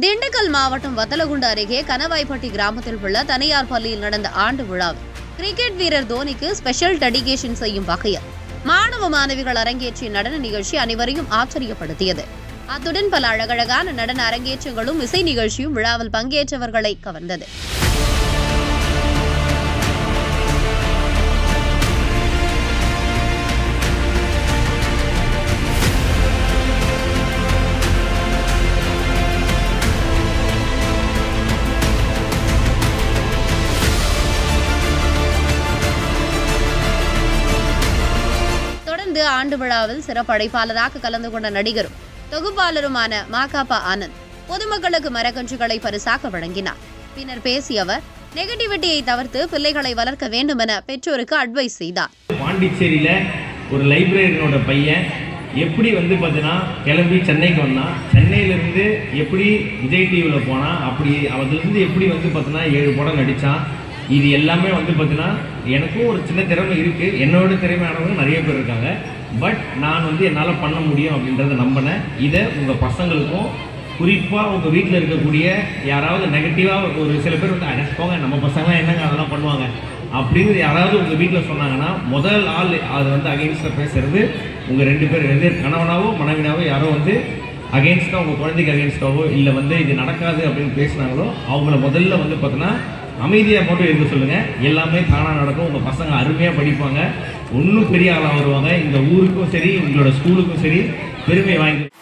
திண்டுக்கல் மாவட்டம் வத்தலகுண்டு அருகே கனவாய்ப்பட்டி கிராமத்தில் உள்ள தனியார் பள்ளியில் நடந்த ஆண்டு விழாவில் கிரிக்கெட் வீரர் தோனிக்கு ஸ்பெஷல் டெடிகேஷன் செய்யும் வகையில் மாணவ மாணவிகள் அரங்கேற்றிய நடன நிகழ்ச்சி அனைவரையும் ஆச்சரியப்படுத்தியது அத்துடன் பல அழகழகான நடன அரங்கேற்றங்களும் இசை நிகழ்ச்சியும் விழாவில் பங்கேற்றவர்களை கவர்ந்தது தொடர்ந்து ஆண்டு விழாவில் சிறப்பு அழைப்பாளராக கலந்து கொண்ட நடிகரும் தொகுப்பாளருமான மாகாபா ஆனந்த் பொதுமக்களுக்கு மரக்கன்றுகளை பரிசாக வழங்கினார் பின்னர் பேசிய அவர் நெகட்டிவிட்டியை தவிர்த்து பிள்ளைகளை வளர்க்க வேண்டும் என பெற்றோருக்கு அட்வைஸ் செய்தார் பாண்டிச்சேரியில் ஒரு லைப்ரரியனோட பையன் எப்படி வந்து பார்த்தீங்கன்னா கிளம்பி சென்னைக்கு வந்தான் சென்னையிலேருந்து எப்படி விஜய் டிவியில் போனான் அப்படி அதுலேருந்து எப்படி வந்து பார்த்தீங்கன்னா ஏழு படம் நடித்தான் இது எல்லாமே வந்து பார்த்தீங்கன்னா எனக்கும் ஒரு சின்ன திறமை இருக்குது என்னோட திறமையானவங்க நிறைய பேர் இருக்காங்க பட் நான் வந்து என்னால் பண்ண முடியும் அப்படின்றத நம்பினேன் இதை உங்கள் பசங்களுக்கும் குறிப்பாக உங்கள் வீட்டில் இருக்கக்கூடிய யாராவது நெகட்டிவாக ஒரு சில பேர் வந்து அட போங்க நம்ம பசங்களாம் என்னங்க அதெல்லாம் பண்ணுவாங்க அப்படின்னு யாராவது உங்கள் வீட்டில் சொன்னாங்கன்னா முதல் ஆள் அது வந்து அகெயின்ஸ்டாக பேசுறது உங்கள் ரெண்டு பேர் ரெண்டு கணவனாவோ மனைவினாவோ யாரோ வந்து அகெயின்ஸ்டாக உங்கள் குழந்தைக்கு அகெயின்ஸ்டாவோ இல்லை வந்து இது நடக்காது அப்படின்னு பேசுனாங்களோ அவங்கள முதல்ல வந்து பார்த்தீங்கன்னா அமைதியாக மட்டும் இருக்க சொல்லுங்கள் எல்லாமே தானாக நடக்கும் உங்கள் பசங்க அருமையாக படிப்பாங்க ஒன்றும் பெரிய ஆளாக வருவாங்க இந்த ஊருக்கும் சரி உங்களோட ஸ்கூலுக்கும் சரி பெருமை வாங்கி